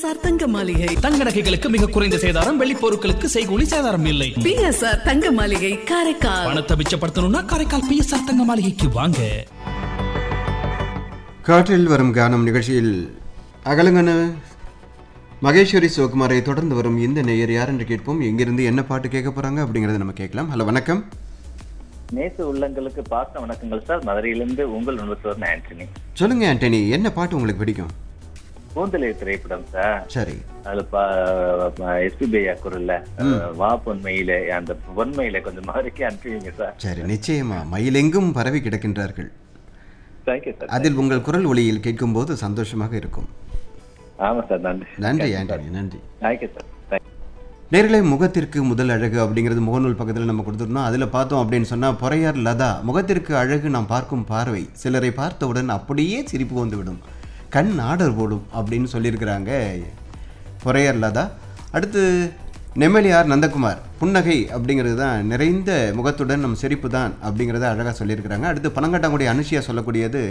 sir தங்க மாளிகை தங்க நகைகளுக்கு மிக குறைந்த சேதாரம் வெள்ளி பொருட்களுக்கு செய்கூலி சேதாரம் இல்லை பிஎஸ்ஆர் தங்க மாளிகை காரைக்கால் பணத்தை மிச்சப்படுத்தணும்னா காரைக்கால் பிஎஸ்ஆர் தங்க மாளிகைக்கு வாங்க காற்றில் வரும் கானம் நிகழ்ச்சியில் அகலங்கன மகேஸ்வரி சிவகுமாரை தொடர்ந்து வரும் இந்த நேயர் யார் என்று கேட்போம் எங்கிருந்து என்ன பாட்டு கேட்க போறாங்க அப்படிங்கறத நம்ம கேட்கலாம் ஹலோ வணக்கம் நேச உள்ளங்களுக்கு பாச வணக்கங்கள் சார் மதுரையிலிருந்து உங்கள் நண்பர் ஆண்டனி சொல்லுங்க ஆண்டனி என்ன பாட்டு உங்களுக்கு பிடிக்கும் கூந்தலை திரைப்படம் சார் சரி அதுல எஸ்பிபி ஐயா குரல்ல அஹ், வா பொன்மையில அந்த பொன்மையில கொஞ்சம் மாறிக்கே அனுப்புவீங்க சார் சரி நிச்சயமா மயிலெங்கும் பரவி கிடக்கின்றார்கள் தேங்க்யூ சார் அதில் உங்கள் குரல் ஒளியில் கேட்கும்போது சந்தோஷமாக இருக்கும் ஆமா சார் நன்றி நன்றி ஆண்டனி நன்றி தேங்க்யூ சார் தேங்க்யூ நேர்களே முகத்திற்கு முதல் அழகு அப்படிங்கிறது முகநூல் பக்கத்தில் நம்ம கொடுத்துருந்தோம் அதில் பார்த்தோம் அப்படின்னு சொன்னால் பொறையார் லதா முகத்திற்கு அழகு நாம் பார்க்கும் பார்வை சிலரை பார்த்தவுடன் அப்படியே சிரிப்பு வந்துவிடும் கண் ஆடர் போடும் அப்படின்னு சொல்லியிருக்கிறாங்க பொறையார் லதா அடுத்து நெம்மலியார் நந்தகுமார் புன்னகை அப்படிங்கிறது தான் நிறைந்த முகத்துடன் நம் சிரிப்பு தான் அப்படிங்கிறத அழகாக சொல்லியிருக்கிறாங்க அடுத்து பனங்காட்டாங்குடி அனுஷியா சொல்லக்கூடியது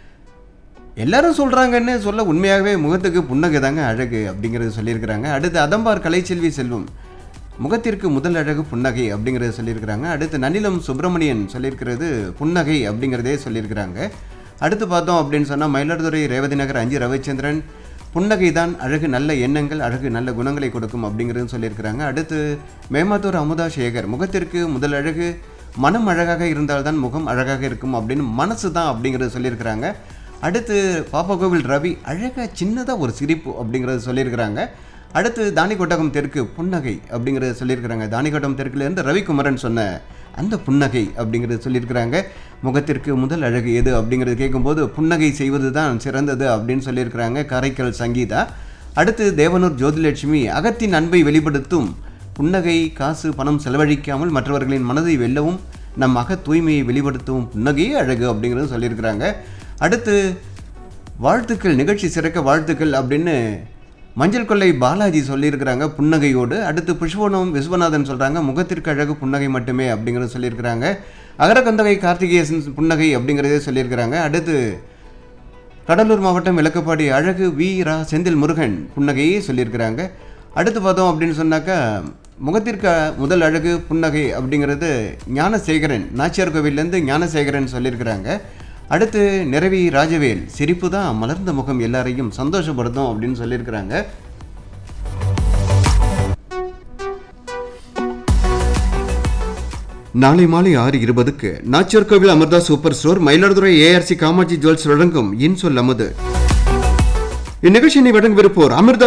எல்லாரும் சொல்கிறாங்கன்னு சொல்ல உண்மையாகவே முகத்துக்கு புன்னகை தாங்க அழகு அப்படிங்கிறது சொல்லியிருக்கிறாங்க அடுத்து அதம்பார் கலைச்செல்வி செல்வம் முகத்திற்கு முதல் அழகு புன்னகை அப்படிங்கிறத சொல்லியிருக்கிறாங்க அடுத்து நனிலம் சுப்பிரமணியன் சொல்லியிருக்கிறது புன்னகை அப்படிங்கிறதே சொல்லியிருக்கிறாங்க அடுத்து பார்த்தோம் அப்படின்னு சொன்னால் மயிலாடுதுறை ரேவதி நகர் அஞ்சு ரவிச்சந்திரன் புன்னகை தான் அழகு நல்ல எண்ணங்கள் அழகு நல்ல குணங்களை கொடுக்கும் அப்படிங்கிறதும் சொல்லியிருக்கிறாங்க அடுத்து மேமாத்தூர் அமுதா சேகர் முகத்திற்கு முதல் அழகு மனம் அழகாக இருந்தால்தான் முகம் அழகாக இருக்கும் அப்படின்னு மனசு தான் அப்படிங்கிறத சொல்லியிருக்கிறாங்க அடுத்து பாப்பா கோவில் ரவி அழகாக சின்னதாக ஒரு சிரிப்பு அப்படிங்கிறத சொல்லியிருக்கிறாங்க அடுத்து தானிக்கோட்டகம் தெற்கு புன்னகை அப்படிங்கிறத சொல்லியிருக்கிறாங்க தானிக்கோட்டம் தெற்குலேருந்து ரவிக்குமரன் சொன்ன அந்த புன்னகை அப்படிங்கிறத சொல்லியிருக்கிறாங்க முகத்திற்கு முதல் அழகு எது அப்படிங்கிறது கேட்கும்போது புன்னகை செய்வது தான் சிறந்தது அப்படின்னு சொல்லியிருக்கிறாங்க காரைக்கால் சங்கீதா அடுத்து தேவனூர் ஜோதிலட்சுமி அகத்தின் அன்பை வெளிப்படுத்தும் புன்னகை காசு பணம் செலவழிக்காமல் மற்றவர்களின் மனதை வெல்லவும் நம் அக தூய்மையை வெளிப்படுத்தவும் புன்னகையே அழகு அப்படிங்கிறது சொல்லியிருக்கிறாங்க அடுத்து வாழ்த்துக்கள் நிகழ்ச்சி சிறக்க வாழ்த்துக்கள் அப்படின்னு மஞ்சள் கொள்ளை பாலாஜி சொல்லியிருக்கிறாங்க புன்னகையோடு அடுத்து புஷ்பவனம் விஸ்வநாதன் சொல்கிறாங்க முகத்திற்கு அழகு புன்னகை மட்டுமே அப்படிங்கிறத சொல்லியிருக்கிறாங்க அகரகந்தகை கார்த்திகேயன் புன்னகை அப்படிங்கிறதே சொல்லியிருக்கிறாங்க அடுத்து கடலூர் மாவட்டம் விளக்கப்பாடி அழகு வி ரா செந்தில் முருகன் புன்னகையே சொல்லியிருக்கிறாங்க அடுத்து பார்த்தோம் அப்படின்னு சொன்னாக்கா முகத்திற்கு முதல் அழகு புன்னகை அப்படிங்கிறது ஞானசேகரன் நாச்சியார் கோவிலேருந்து ஞானசேகரன் சொல்லியிருக்கிறாங்க அடுத்து நிறவி ராஜவேல் சிரிப்பு தான் மலர்ந்த முகம் எல்லாரையும் சந்தோஷப்படுத்தும் அப்படின்னு சொல்லியிருக்கிறாங்க நாளை மாலை ஆறு இருபதுக்கு Nachiyar Koil Amirtha super store Mayiladuthurai ARC Kamatchi jewels வழங்கும் இன்சொல் அமுது இந்நிகழ்ச்சியினை வழங்கவிருப்போர் அமிர்தா